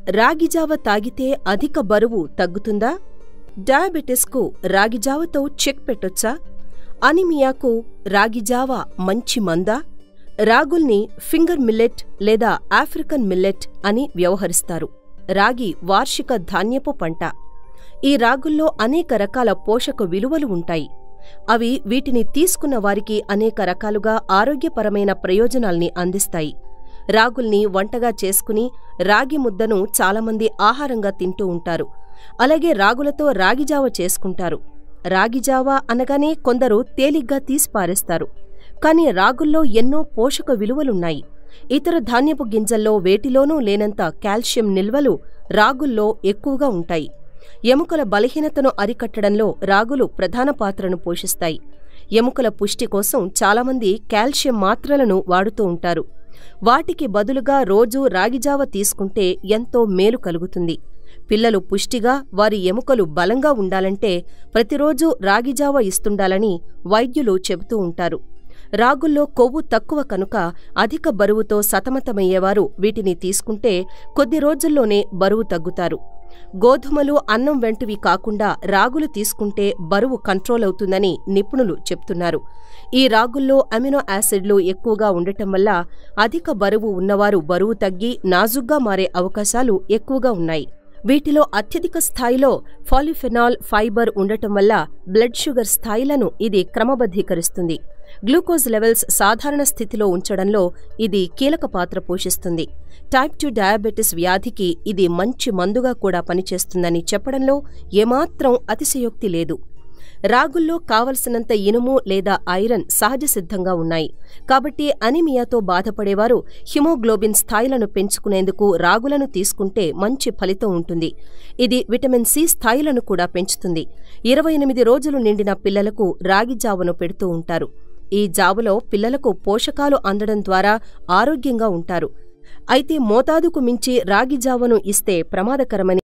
రాగిజావ తాగితే అధిక బరువు తగ్గుతుందా డయాబెటిస్కు రాగిజావతో చెక్ పెట్టొచ్చా అనిమియాకు రాగిజావ మంచి మందా రాగుల్ని ఫింగర్ మిల్లెట్ లేదా ఆఫ్రికన్ మిల్లెట్ అని వ్యవహరిస్తారు రాగి వార్షిక ధాన్యపు పంట ఈ రాగుల్లో అనేక రకాల పోషక విలువలు ఉంటాయి అవి వీటిని తీసుకున్న వారికి అనేక రకాలుగా ఆరోగ్యపరమైన ప్రయోజనాల్ని అందిస్తాయి రాగుల్ని వంటగా చేసుకుని రాగి ముద్దను చాలామంది ఆహారంగా తింటూ ఉంటారు అలాగే రాగులతో రాగిజావ చేసుకుంటారు రాగిజావ అనగానే కొందరు తేలిగ్గా తీసిపారేస్తారు కాని రాగుల్లో ఎన్నో పోషక విలువలున్నాయి ఇతర ధాన్యపు గింజల్లో వేటిలోనూ లేనంత కాల్షియం నిల్వలు రాగుల్లో ఎక్కువగా ఉంటాయి ఎముకల బలహీనతను అరికట్టడంలో రాగులు ప్రధాన పాత్రను పోషిస్తాయి ఎముకల పుష్టి కోసం చాలామంది కాల్షియం మాత్రలను వాడుతూ ఉంటారు వాటికి బదులుగా రోజూ రాగిజావ తీసుకుంటే ఎంతో మేలు కలుగుతుంది పిల్లలు పుష్టిగా వారి ఎముకలు బలంగా ఉండాలంటే ప్రతిరోజూ రాగిజావ ఇస్తుండాలని వైద్యులు చెబుతూ ఉంటారు రాగుల్లో కొవ్వు తక్కువ కనుక అధిక బరువుతో సతమతమయ్యేవారు వీటిని తీసుకుంటే కొద్ది రోజుల్లోనే బరువు తగ్గుతారు గోధుమలు అన్నం వెంటివి కాకుండా రాగులు తీసుకుంటే బరువు కంట్రోల్ అవుతుందని నిపుణులు చెప్తున్నారు ఈ రాగుల్లో అమినో యాసిడ్లు ఎక్కువగా ఉండటం వల్ల అధిక బరువు ఉన్నవారు బరువు తగ్గి నాజుగ్గా మారే అవకాశాలు ఎక్కువగా ఉన్నాయి వీటిలో అత్యధిక స్థాయిలో ఫాలిఫెనాల్ ఫైబర్ ఉండటం వల్ల బ్లడ్ షుగర్ స్థాయిలను ఇది క్రమబద్ధీకరిస్తుంది గ్లూకోజ్ లెవెల్స్ సాధారణ స్థితిలో ఉంచడంలో ఇది కీలక పాత్ర పోషిస్తుంది టైప్ టూ డయాబెటిస్ వ్యాధికి ఇది మంచి మందుగా కూడా పనిచేస్తుందని చెప్పడంలో ఏమాత్రం అతిశయోక్తి లేదు రాగుల్లో కావలసినంత ఇనుము లేదా ఐరన్ సహజ సిద్ధంగా ఉన్నాయి కాబట్టి అనిమియాతో బాధపడేవారు హిమోగ్లోబిన్ స్థాయిలను పెంచుకునేందుకు రాగులను తీసుకుంటే మంచి ఫలితం ఉంటుంది ఇది విటమిన్ సి స్థాయిలను కూడా పెంచుతుంది ఇరవై ఎనిమిది రోజులు నిండిన పిల్లలకు రాగి జావను పెడుతూ ఉంటారు ఈ జావలో పిల్లలకు పోషకాలు అందడం ద్వారా ఆరోగ్యంగా ఉంటారు అయితే మోతాదుకు మించి రాగి జావను ఇస్తే ప్రమాదకరమని